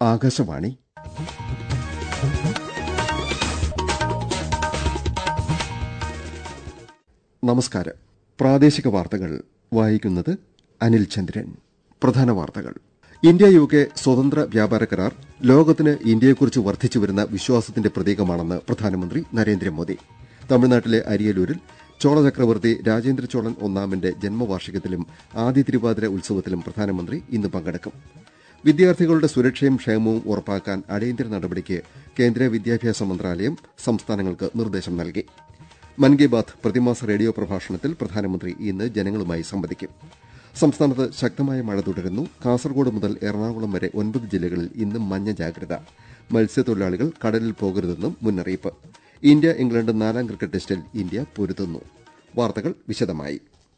ആകാശവാണി നമസ്കാരം പ്രാദേശിക വാർത്തകൾ വായിക്കുന്നത് അനിൽ ചന്ദ്രൻ പ്രധാന വാർത്തകൾ ഇന്ത്യ യു കെ സ്വതന്ത്ര വ്യാപാര കരാർ ലോകത്തിന് ഇന്ത്യയെക്കുറിച്ച് വർദ്ധിച്ചുവരുന്ന വിശ്വാസത്തിന്റെ പ്രതീകമാണെന്ന് പ്രധാനമന്ത്രി നരേന്ദ്രമോദി തമിഴ്നാട്ടിലെ അരിയലൂരിൽ ചോള ചക്രവർത്തി രാജേന്ദ്ര ചോളൻ ഒന്നാമന്റെ ജന്മവാർഷികത്തിലും ആദ്യ തിരുവാതിര ഉത്സവത്തിലും പ്രധാനമന്ത്രി ഇന്ന് പങ്കെടുക്കും വിദ്യാർത്ഥികളുടെ സുരക്ഷയും ക്ഷേമവും ഉറപ്പാക്കാൻ അടിയന്തര നടപടിക്ക് കേന്ദ്ര വിദ്യാഭ്യാസ മന്ത്രാലയം സംസ്ഥാനങ്ങൾക്ക് നിർദ്ദേശം നൽകി മൻ കി ബാത് പ്രതിമാസ റേഡിയോ പ്രഭാഷണത്തിൽ പ്രധാനമന്ത്രി ഇന്ന് ജനങ്ങളുമായി സംവദിക്കും സംസ്ഥാനത്ത് ശക്തമായ മഴ തുടരുന്നു കാസർഗോഡ് മുതൽ എറണാകുളം വരെ ഒൻപത് ജില്ലകളിൽ ഇന്നും മഞ്ഞ ജാഗ്രത മത്സ്യത്തൊഴിലാളികൾ കടലിൽ പോകരുതെന്നും മുന്നറിയിപ്പ് ഇന്ത്യ ഇംഗ്ലണ്ട് നാലാം ക്രിക്കറ്റ് ടെസ്റ്റിൽ ഇന്ത്യ പൊരുതുന്നു വാർത്തകൾ വിശദമായി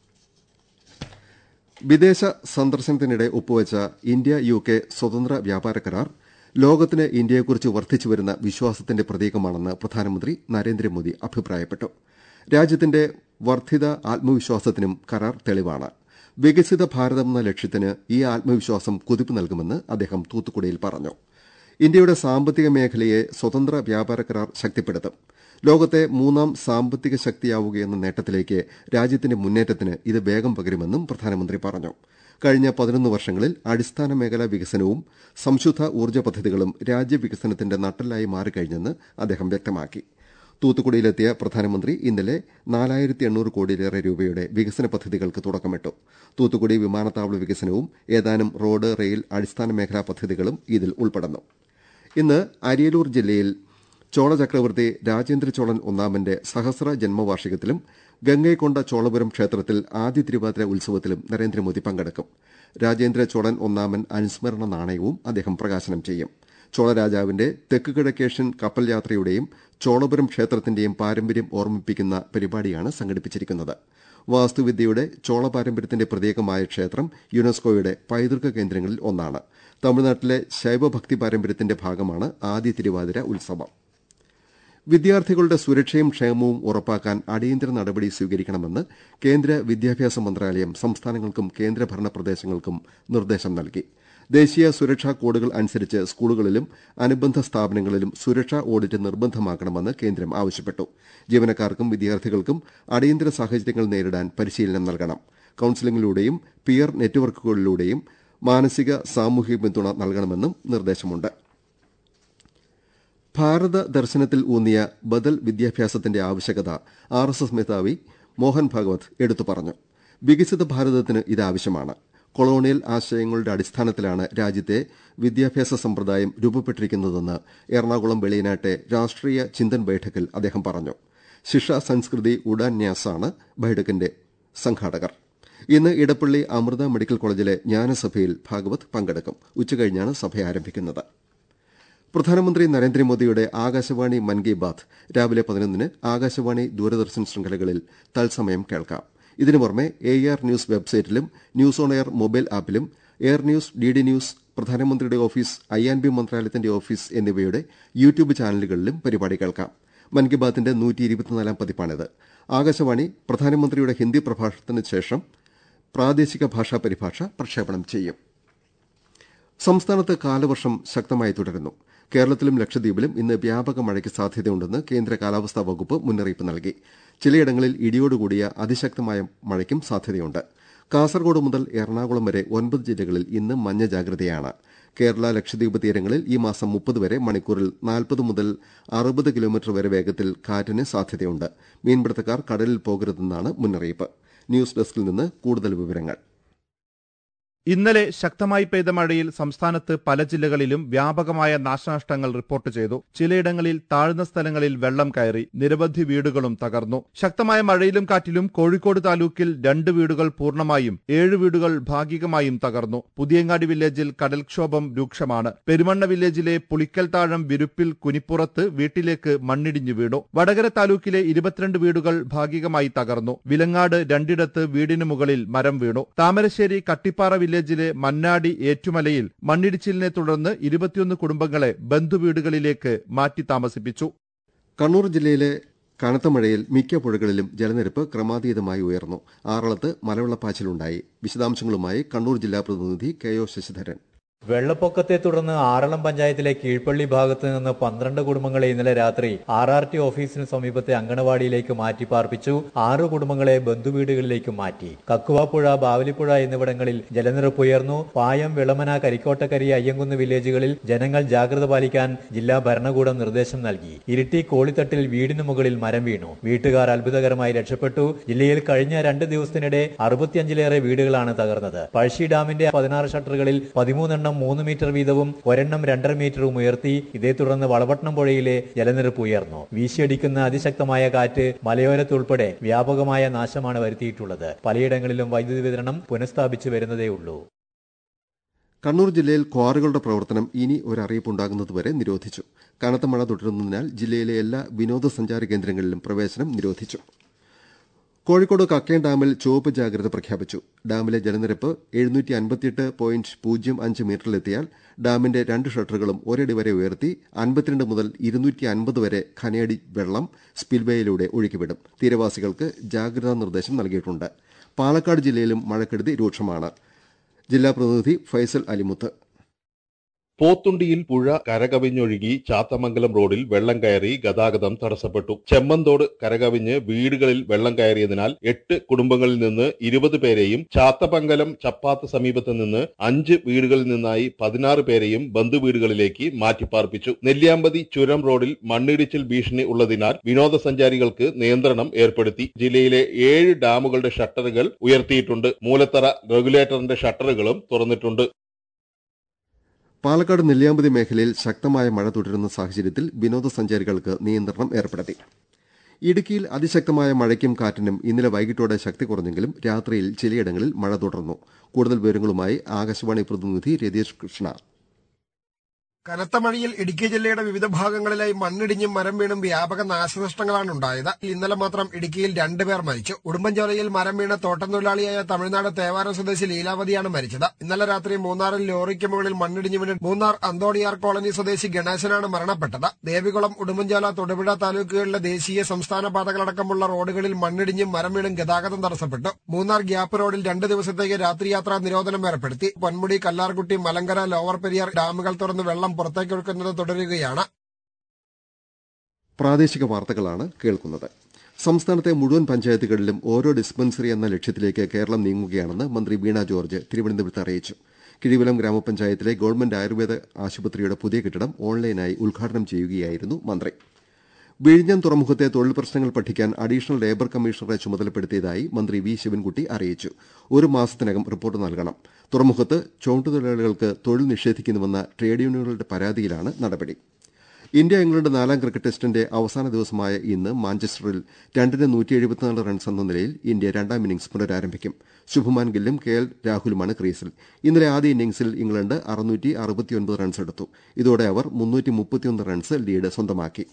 വിദേശ സന്ദർശനത്തിനിടെ ഒപ്പുവച്ച ഇന്ത്യ യു കെ സ്വതന്ത്ര വ്യാപാര കരാർ ലോകത്തിന് ഇന്ത്യയെക്കുറിച്ച് വർദ്ധിച്ചുവരുന്ന വിശ്വാസത്തിന്റെ പ്രതീകമാണെന്ന് പ്രധാനമന്ത്രി നരേന്ദ്രമോദി അഭിപ്രായപ്പെട്ടു രാജ്യത്തിന്റെ വർദ്ധിത ആത്മവിശ്വാസത്തിനും കരാർ തെളിവാണ് വികസിത ഭാരതം എന്ന ലക്ഷ്യത്തിന് ഈ ആത്മവിശ്വാസം കുതിപ്പ് നൽകുമെന്ന് അദ്ദേഹം തൂത്തുക്കുടിയിൽ പറഞ്ഞു ഇന്ത്യയുടെ സാമ്പത്തിക മേഖലയെ സ്വതന്ത്ര വ്യാപാര കരാർ ശക്തിപ്പെടുത്തും ലോകത്തെ മൂന്നാം സാമ്പത്തിക ശക്തിയാവുകയെന്ന നേട്ടത്തിലേക്ക് രാജ്യത്തിന്റെ മുന്നേറ്റത്തിന് ഇത് വേഗം പകരുമെന്നും പ്രധാനമന്ത്രി പറഞ്ഞു കഴിഞ്ഞ പതിനൊന്ന് വർഷങ്ങളിൽ അടിസ്ഥാന മേഖലാ വികസനവും സംശുദ്ധ ഊർജ്ജ പദ്ധതികളും രാജ്യവികസനത്തിന്റെ നട്ടെല്ലായി മാറിക്കഴിഞ്ഞെന്ന് അദ്ദേഹം വ്യക്തമാക്കി തൂത്തുക്കുടിയിലെത്തിയ പ്രധാനമന്ത്രി ഇന്നലെ നാലായിരത്തി എണ്ണൂറ് കോടിയിലേറെ രൂപയുടെ വികസന പദ്ധതികൾക്ക് തുടക്കമിട്ടു തൂത്തുക്കുടി വിമാനത്താവള വികസനവും ഏതാനും റോഡ് റെയിൽ അടിസ്ഥാന മേഖലാ പദ്ധതികളും ഇതിൽ ഉൾപ്പെടുന്നു ഇന്ന് അരിയലൂർ ജില്ലയിൽ ചോള ചക്രവർത്തി രാജേന്ദ്ര ചോളൻ ഒന്നാമന്റെ സഹസ്ര ജന്മവാർഷികത്തിലും ഗംഗൈക്കൊണ്ട ചോളപുരം ക്ഷേത്രത്തിൽ ആദ്യ തിരുവാതിര ഉത്സവത്തിലും നരേന്ദ്രമോദി പങ്കെടുക്കും രാജേന്ദ്ര ചോളൻ ഒന്നാമൻ അനുസ്മരണ നാണയവും അദ്ദേഹം പ്രകാശനം ചെയ്യും ചോള രാജാവിന്റെ തെക്ക് കിഴക്കേഷ്യൻ കപ്പൽ യാത്രയുടെയും ചോളപുരം ക്ഷേത്രത്തിന്റെയും പാരമ്പര്യം ഓർമ്മിപ്പിക്കുന്ന പരിപാടിയാണ് സംഘടിപ്പിച്ചിരിക്കുന്നത് വാസ്തുവിദ്യയുടെ ചോള പാരമ്പര്യത്തിന്റെ പ്രതീകമായ ക്ഷേത്രം യുനെസ്കോയുടെ പൈതൃക കേന്ദ്രങ്ങളിൽ ഒന്നാണ് തമിഴ്നാട്ടിലെ ശൈവഭക്തി പാരമ്പര്യത്തിന്റെ ഭാഗമാണ് ആദ്യ തിരുവാതിര ഉത്സവം വിദ്യാർത്ഥികളുടെ സുരക്ഷയും ക്ഷേമവും ഉറപ്പാക്കാൻ അടിയന്തര നടപടി സ്വീകരിക്കണമെന്ന് കേന്ദ്ര വിദ്യാഭ്യാസ മന്ത്രാലയം സംസ്ഥാനങ്ങൾക്കും കേന്ദ്രഭരണ പ്രദേശങ്ങൾക്കും നിർദ്ദേശം നൽകി ദേശീയ സുരക്ഷാ കോഡുകൾ അനുസരിച്ച് സ്കൂളുകളിലും അനുബന്ധ സ്ഥാപനങ്ങളിലും സുരക്ഷാ ഓഡിറ്റ് നിർബന്ധമാക്കണമെന്ന് കേന്ദ്രം ആവശ്യപ്പെട്ടു ജീവനക്കാർക്കും വിദ്യാർത്ഥികൾക്കും അടിയന്തര സാഹചര്യങ്ങൾ നേരിടാൻ പരിശീലനം നൽകണം കൌൺസിലിംഗിലൂടെയും പിയർ നെറ്റ്വർക്കുകളിലൂടെയും മാനസിക സാമൂഹിക പിന്തുണ നൽകണമെന്നും നിർദ്ദേശമുണ്ട് ഭാരത ദർശനത്തിൽ ഊന്നിയ ബദൽ വിദ്യാഭ്യാസത്തിന്റെ ആവശ്യകത ആർ എസ് എസ് മേധാവി മോഹൻ ഭാഗവത് എടുത്തു പറഞ്ഞു വികസിത ഭാരതത്തിന് ഇത് ആവശ്യമാണ് കൊളോണിയൽ ആശയങ്ങളുടെ അടിസ്ഥാനത്തിലാണ് രാജ്യത്തെ വിദ്യാഭ്യാസ സമ്പ്രദായം രൂപപ്പെട്ടിരിക്കുന്നതെന്ന് എറണാകുളം വെളിയനാട്ടെ രാഷ്ട്രീയ ചിന്തൻ ബൈഠക്കിൽ അദ്ദേഹം പറഞ്ഞു ശിക്ഷ സംസ്കൃതി ഉഡാൻ ന്യാസാണ് ബൈഠക്കിന്റെ സംഘാടകർ ഇന്ന് ഇടപ്പള്ളി അമൃത മെഡിക്കൽ കോളേജിലെ ജ്ഞാനസഭയിൽ ഭാഗവത് പങ്കെടുക്കും ഉച്ചകഴിഞ്ഞാണ് സഭ ആരംഭിക്കുന്നത് പ്രധാനമന്ത്രി നരേന്ദ്രമോദിയുടെ ആകാശവാണി മൻ കി ബാത് രാവിലെ പതിനൊന്നിന് ആകാശവാണി ദൂരദർശൻ ശൃംഖലകളിൽ തത്സമയം കേൾക്കാം ഇതിനു പുറമെ എ ആർ ന്യൂസ് വെബ്സൈറ്റിലും ന്യൂസ് ഓൺ എയർ മൊബൈൽ ആപ്പിലും air news D D news പ്രധാനമന്ത്രിയുടെ ഓഫീസ് ഐ ആൻഡ് ബി മന്ത്രാലയത്തിന്റെ ഓഫീസ് എന്നിവയുടെ യൂട്യൂബ് ചാനലുകളിലും പരിപാടി കേൾക്കാം മൻ കി ബാത്തിന്റെ നൂറ്റിയിരുപത്തിനാലാം പതിപ്പാണിത് ആകാശവാണി പ്രധാനമന്ത്രിയുടെ ഹിന്ദി പ്രഭാഷണത്തിന് ശേഷം പ്രാദേശിക ഭാഷാ പരിഭാഷ പ്രക്ഷേപണം ചെയ്യും സംസ്ഥാനത്ത് കാലവർഷം ശക്തമായി തുടരുന്നു കേരളത്തിലും ലക്ഷദ്വീപിലും ഇന്ന് വ്യാപക മഴയ്ക്ക് സാധ്യതയുണ്ടെന്ന് കേന്ദ്ര കാലാവസ്ഥാ വകുപ്പ് മുന്നറിയിപ്പ് നൽകി ചിലയിടങ്ങളിൽ ഇടിയോടുകൂടിയ അതിശക്തമായ മഴയ്ക്കും സാധ്യതയുണ്ട് കാസർഗോഡ് മുതൽ എറണാകുളം വരെ ഒൻപത് ജില്ലകളിൽ ഇന്ന് മഞ്ഞ ജാഗ്രതയാണ് കേരള ലക്ഷദ്വീപ് തീരങ്ങളിൽ ഈ മാസം മുപ്പത് വരെ മണിക്കൂറിൽ നാൽപ്പത് മുതൽ അറുപത് കിലോമീറ്റർ വരെ വേഗത്തിൽ കാറ്റിന് സാധ്യതയുണ്ട് മീൻപിടുത്തക്കാർ കടലിൽ പോകരുതെന്നാണ് മുന്നറിയിപ്പ് ന്യൂസ് ഡെസ്കിൽ നിന്ന് കൂടുതൽ വിവരങ്ങൾ ഇന്നലെ ശക്തമായി പെയ്ത മഴയിൽ സംസ്ഥാനത്ത് പല ജില്ലകളിലും വ്യാപകമായ നാശനഷ്ടങ്ങൾ റിപ്പോർട്ട് ചെയ്തു ചിലയിടങ്ങളിൽ താഴ്ന്ന സ്ഥലങ്ങളിൽ വെള്ളം കയറി നിരവധി വീടുകളും തകർന്നു ശക്തമായ മഴയിലും കാറ്റിലും കോഴിക്കോട് താലൂക്കിൽ രണ്ട് വീടുകൾ പൂർണ്ണമായും ഏഴ് വീടുകൾ ഭാഗികമായും തകർന്നു പുതിയങ്ങാടി വില്ലേജിൽ കടൽക്ഷോഭം രൂക്ഷമാണ് പെരുമണ്ണ വില്ലേജിലെ പുളിക്കൽ താഴം വിരുപ്പിൽ കുനിപ്പുറത്ത് വീട്ടിലേക്ക് മണ്ണിടിഞ്ഞു വീണു വടകര താലൂക്കിലെ ഇരുപത്തിരണ്ട് വീടുകൾ ഭാഗികമായി തകർന്നു വിലങ്ങാട് രണ്ടിടത്ത് വീടിന് മുകളിൽ മരം വീണു താമരശ്ശേരി കട്ടിപ്പാറ വില്ലേജിലെ മന്നാടി ഏറ്റുമലയിൽ മണ്ണിടിച്ചിലിനെ തുടർന്ന് ഇരുപത്തിയൊന്ന് കുടുംബങ്ങളെ ബന്ധുവീടുകളിലേക്ക് മാറ്റി താമസിപ്പിച്ചു കണ്ണൂർ ജില്ലയിലെ കനത്ത മഴയിൽ മിക്ക പുഴകളിലും ജലനിരപ്പ് ക്രമാതീതമായി ഉയർന്നു ആറളത്ത് മലവെള്ളപ്പാച്ചിലുണ്ടായി വിശദാംശങ്ങളുമായി കണ്ണൂർ ജില്ലാ പ്രതിനിധി കെ ഒ ശശിധരൻ വെള്ളപ്പൊക്കത്തെ തുടർന്ന് ആറളം പഞ്ചായത്തിലെ കീഴ്പള്ളി ഭാഗത്ത് നിന്ന് പന്ത്രണ്ട് കുടുംബങ്ങളെ ഇന്നലെ രാത്രി ആർ ആർ ടി ഓഫീസിന് സമീപത്തെ അങ്കണവാടിയിലേക്ക് മാറ്റി പാർപ്പിച്ചു ആറ് കുടുംബങ്ങളെ ബന്ധുവീടുകളിലേക്ക് മാറ്റി കക്കുവാപ്പുഴ ബാവലിപ്പുഴ എന്നിവിടങ്ങളിൽ ജലനിരപ്പ് ഉയർന്നു പായം വിളമന കരിക്കോട്ടക്കരി അയ്യങ്കുന്ന് വില്ലേജുകളിൽ ജനങ്ങൾ ജാഗ്രത പാലിക്കാൻ ജില്ലാ ഭരണകൂടം നിർദ്ദേശം നൽകി ഇരിട്ടി കോളിത്തട്ടിൽ വീടിന് മുകളിൽ മരം വീണു വീട്ടുകാർ അത്ഭുതകരമായി രക്ഷപ്പെട്ടു ജില്ലയിൽ കഴിഞ്ഞ രണ്ട് ദിവസത്തിനിടെ അറുപത്തിയഞ്ചിലേറെ വീടുകളാണ് തകർന്നത് പഴശ്ശി ഡാമിന്റെ പതിനാറ് ഷട്ടറുകളിൽ പതിമൂന്നെണ്ണം മൂന്ന് മീറ്റർ വീതവും ഒരെണ്ണം രണ്ടര മീറ്ററും ഉയർത്തി ഇതേ തുടർന്ന് വളപട്ടണം പുഴയിലെ ജലനിരപ്പ് ഉയർന്നു വീശിയടിക്കുന്ന അതിശക്തമായ കാറ്റ് മലയോരത്തുൾപ്പെടെ വ്യാപകമായ നാശമാണ് വരുത്തിയിട്ടുള്ളത് പലയിടങ്ങളിലും വൈദ്യുതി വിതരണം പുനഃസ്ഥാപിച്ചു വരുന്നതേയുള്ളൂ കണ്ണൂർ ജില്ലയിൽ ക്വാറികളുടെ പ്രവർത്തനം ഇനി ഒരറിയിപ്പുണ്ടാകുന്നതുവരെ നിരോധിച്ചു കനത്ത മഴ തുടരുന്നതിനാൽ ജില്ലയിലെ എല്ലാ വിനോദസഞ്ചാര കേന്ദ്രങ്ങളിലും പ്രവേശനം നിരോധിച്ചു കോഴിക്കോട് കക്കയം ഡാമിൽ ചുവപ്പ് ജാഗ്രത പ്രഖ്യാപിച്ചു ഡാമിലെ ജലനിരപ്പ് എഴുന്നൂറ്റി അൻപത്തിയെട്ട് പോയിന്റ് പൂജ്യം അഞ്ച് മീറ്ററിലെത്തിയാൽ ഡാമിന്റെ രണ്ട് ഷട്ടറുകളും ഒരടി വരെ ഉയർത്തി അൻപത്തിരണ്ട് മുതൽ ഇരുന്നൂറ്റി അൻപത് വരെ ഖനയടി വെള്ളം സ്പിൽവേയിലൂടെ ഒഴുക്കിവിടും തീരവാസികൾക്ക് ജാഗ്രതാ നിർദ്ദേശം നൽകിയിട്ടുണ്ട് പാലക്കാട് ജില്ലയിലും മഴക്കെടുതി രൂക്ഷമാണ് ജില്ലാ പ്രതിനിധി ഫൈസൽ അലിമുത്ത് പോത്തുണ്ടിയിൽ പുഴ കരകവിഞ്ഞൊഴുകി ചാത്തമംഗലം റോഡിൽ വെള്ളം കയറി ഗതാഗതം തടസ്സപ്പെട്ടു ചെമ്മന്തോട് കരകവിഞ്ഞ് വീടുകളിൽ വെള്ളം കയറിയതിനാൽ എട്ട് കുടുംബങ്ങളിൽ നിന്ന് ഇരുപത് പേരെയും ചാത്തമംഗലം ചപ്പാത്ത് സമീപത്ത് നിന്ന് അഞ്ച് വീടുകളിൽ നിന്നായി പതിനാറ് പേരെയും ബന്ധുവീടുകളിലേക്ക് മാറ്റിപ്പാർപ്പിച്ചു നെല്ലിയാമ്പതി ചുരം റോഡിൽ മണ്ണിടിച്ചിൽ ഭീഷണി ഉള്ളതിനാൽ വിനോദസഞ്ചാരികൾക്ക് നിയന്ത്രണം ഏർപ്പെടുത്തി ജില്ലയിലെ ഏഴ് ഡാമുകളുടെ ഷട്ടറുകൾ ഉയർത്തിയിട്ടുണ്ട് മൂലത്തറ റെഗുലേറ്ററിന്റെ ഷട്ടറുകളും തുറന്നിട്ടുണ്ട് പാലക്കാട് നെല്ലിയാമ്പതി മേഖലയിൽ ശക്തമായ മഴ തുടരുന്ന സാഹചര്യത്തിൽ വിനോദസഞ്ചാരികൾക്ക് നിയന്ത്രണം ഏർപ്പെടുത്തി ഇടുക്കിയിൽ അതിശക്തമായ മഴയ്ക്കും കാറ്റിനും ഇന്നലെ വൈകിട്ടോടെ ശക്തി കുറഞ്ഞെങ്കിലും രാത്രിയിൽ ചിലയിടങ്ങളിൽ മഴ തുടർന്നു കൂടുതൽ വിവരങ്ങളുമായി ആകാശവാണി പ്രതിനിധി രതീഷ് കൃഷ്ണ കനത്ത മഴയിൽ ഇടുക്കി ജില്ലയുടെ വിവിധ ഭാഗങ്ങളിലായി മണ്ണിടിഞ്ഞും മരം വീണും വ്യാപക നാശനഷ്ടങ്ങളാണ് ഉണ്ടായത് ഇന്നലെ മാത്രം ഇടുക്കിയിൽ രണ്ടുപേർ മരിച്ചു ഉടുമ്പൻചോലയിൽ മരം വീണ് തോട്ടം തൊഴിലാളിയായ തമിഴ്നാട് തേവാരം സ്വദേശി ലീലാവതിയാണ് മരിച്ചത് ഇന്നലെ രാത്രി മൂന്നാറിൽ ലോറിക്ക് മുകളിൽ മണ്ണിടിഞ്ഞു വീണ് മൂന്നാർ അന്തോണിയാർ കോളനി സ്വദേശി ഗണേശനാണ് മരണപ്പെട്ടത് ദേവികുളം ഉടുമ്പൻചോല തൊടുപുഴ താലൂക്കുകളിലെ ദേശീയ സംസ്ഥാന പാതകളടക്കമുള്ള റോഡുകളിൽ മണ്ണിടിഞ്ഞും മരം വീണും ഗതാഗതം തടസ്സപ്പെട്ടു മൂന്നാർ ഗ്യാപ്പ് റോഡിൽ രണ്ട് ദിവസത്തേക്ക് രാത്രിയാത്രാ നിരോധനം ഏർപ്പെടുത്തി പൊന്മുടി കല്ലാർകുട്ടി മലങ്കര ലോവർ പെരിയാർ ഡാമുകൾ തുറന്ന് വെള്ളം പുറത്തേക്കൊഴുക്കുന്നത് തുടരുകയാണ് പ്രാദേശിക വാർത്തകളാണ് കേൾക്കുന്നത് സംസ്ഥാനത്തെ മുഴുവൻ പഞ്ചായത്തുകളിലും ഓരോ ഡിസ്പെൻസറി എന്ന ലക്ഷ്യത്തിലേക്ക് കേരളം നീങ്ങുകയാണെന്ന് മന്ത്രി വീണ ജോർജ് തിരുവനന്തപുരത്ത് അറിയിച്ചു കിഴിവലം ഗ്രാമപഞ്ചായത്തിലെ ഗവൺമെന്റ് ആയുർവേദ ആശുപത്രിയുടെ പുതിയ കെട്ടിടം ഓൺലൈനായി ഉദ്ഘാടനം ചെയ്യുകയായിരുന്നു മന്ത്രി വിഴിഞ്ഞം തുറമുഖത്തെ തൊഴിൽ പ്രശ്നങ്ങൾ പഠിക്കാൻ അഡീഷണൽ ലേബർ കമ്മീഷണറെ ചുമതലപ്പെടുത്തിയതായി മന്ത്രി വി ശിവൻകുട്ടി അറിയിച്ചു ഒരു മാസത്തിനകം റിപ്പോർട്ട് നൽകണം തുറമുഖത്ത് ചുവട്ടുതൊഴിലാളികൾക്ക് തൊഴിൽ നിഷേധിക്കുന്നുവെന്ന ട്രേഡ് യൂണിയനുകളുടെ പരാതിയിലാണ് നടപടി ഇന്ത്യ ഇംഗ്ലണ്ട് നാലാം ക്രിക്കറ്റ് ടെസ്റ്റിന്റെ അവസാന ദിവസമായ ഇന്ന് മാഞ്ചസ്റ്ററിൽ രണ്ടിന് നൂറ്റി എഴുപത്തിനാല് റൺസ് എന്ന നിലയിൽ ഇന്ത്യ രണ്ടാം ഇന്നിംഗ്സ് പുനരാരംഭിക്കും ശുഭമാൻ ഗില്ലും കെ എൽ രാഹുലുമാണ് ക്രീസിൽ ഇന്നലെ ആദ്യ ഇന്നിംഗ്സിൽ ഇംഗ്ലണ്ട് അറുന്നൂറ്റി അറുപത്തിയൊൻപത് റൺസ് എടുത്തു ഇതോടെ അവർ മുന്നൂറ്റി മുപ്പത്തിയൊന്ന് റൺസ് ലീഡ് സ്വന്തമാക്കി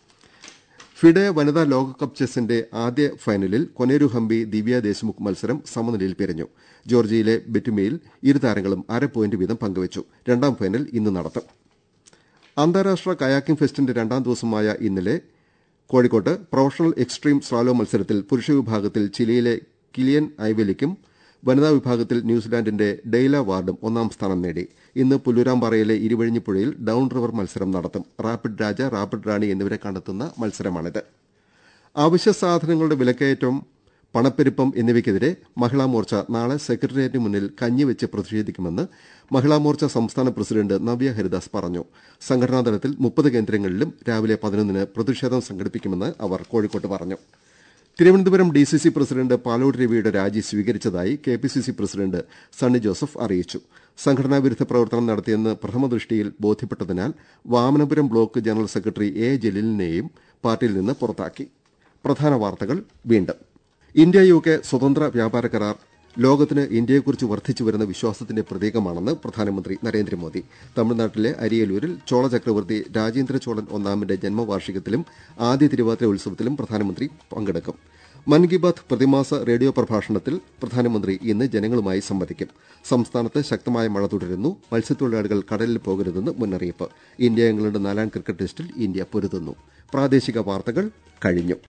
ഫിഡെ വനിതാ ലോകകപ്പ് ചെസ്സിന്റെ ആദ്യ ഫൈനലിൽ കൊനേരു ഹംപി ദിവ്യ ദേശ്മുഖ് മത്സരം സമനിലയിൽ പിരിഞ്ഞു ജോർജിയയിലെ ബെറ്റുമയിൽ ഇരു താരങ്ങളും അര പോയിന്റ് വീതം പങ്കുവച്ചു രണ്ടാം ഫൈനൽ ഇന്ന് നടത്തും അന്താരാഷ്ട്ര കയാക്കിംഗ് ഫെസ്റ്റിന്റെ രണ്ടാം ദിവസമായ ഇന്നലെ കോഴിക്കോട്ട് പ്രൊഫഷണൽ എക്സ്ട്രീം സ്ലാലോ മത്സരത്തിൽ പുരുഷ വിഭാഗത്തിൽ ചിലിയിലെ കിലിയൻ ഐവലിക്കും വനിതാ വിഭാഗത്തിൽ ന്യൂസിലാൻഡിന്റെ ഡെയ്ല വാർഡും ഒന്നാം സ്ഥാനം നേടി ഇന്ന് പുല്ലൂരാമ്പാറയിലെ ഇരുവഴിഞ്ഞിപ്പുഴയിൽ ഡൌൺ റിവർ മത്സരം നടത്തും റാപ്പിഡ് രാജ റാപ്പിഡ് റാണി എന്നിവരെ കണ്ടെത്തുന്ന മത്സരമാണിത് അവശ്യ സാധനങ്ങളുടെ വിലക്കയറ്റം പണപ്പെരുപ്പം എന്നിവയ്ക്കെതിരെ മഹിളാ മോർച്ച നാളെ സെക്രട്ടേറിയറ്റിന് മുന്നിൽ കഞ്ഞിവെച്ച് പ്രതിഷേധിക്കുമെന്ന് മഹിളാ മോർച്ച സംസ്ഥാന പ്രസിഡന്റ് നവ്യ ഹരിദാസ് പറഞ്ഞു സംഘടനാ തലത്തിൽ മുപ്പത് കേന്ദ്രങ്ങളിലും രാവിലെ പതിനൊന്നിന് പ്രതിഷേധം സംഘടിപ്പിക്കുമെന്ന് അവർ കോഴിക്കോട്ട് പറഞ്ഞു Thiruvananthapuram D C C president Palode രവിയുടെ രാജി സ്വീകരിച്ചതായി K P C C president Sunny Joseph അറിയിച്ചു സംഘടനാ വിരുദ്ധ പ്രവർത്തനം നടത്തിയെന്ന് പ്രഥമ ദൃഷ്ടിയിൽ ബോധ്യപ്പെട്ടതിനാൽ Vamanapuram block general secretary A ജലീലിനെയും പാർട്ടിയിൽ നിന്ന് പുറത്താക്കി പ്രധാന വാർത്തകൾ വീണ്ടും ഇന്ത്യ യു കെ സ്വതന്ത്ര വ്യാപാര കരാർ ലോകത്തിന് ഇന്ത്യയെക്കുറിച്ച് വർദ്ധിച്ചുവരുന്ന വിശ്വാസത്തിന്റെ പ്രതീകമാണെന്ന് പ്രധാനമന്ത്രി നരേന്ദ്രമോദി തമിഴ്നാട്ടിലെ അരിയലൂരിൽ ചോള ചക്രവർത്തി രാജേന്ദ്ര ചോളൻ ഒന്നാമന്റെ ജന്മവാർഷികത്തിലും ആദ്യ തിരുവാതിര ഉത്സവത്തിലും പ്രധാനമന്ത്രി പങ്കെടുക്കും മൻ കി ബാത്ത് പ്രതിമാസ റേഡിയോ പ്രഭാഷണത്തിൽ പ്രധാനമന്ത്രി ഇന്ന് ജനങ്ങളുമായി സംവദിക്കും സംസ്ഥാനത്ത് ശക്തമായ മഴ തുടരുന്നു മത്സ്യത്തൊഴിലാളികൾ കടലിൽ പോകരുതെന്ന് മുന്നറിയിപ്പ് ഇന്ത്യ ഇംഗ്ലണ്ട് നാലാം ക്രിക്കറ്റ് ടെസ്റ്റിൽ ഇന്ത്യ പൊരുതുന്നു പ്രാദേശിക വാർത്തകൾ കഴിഞ്ഞു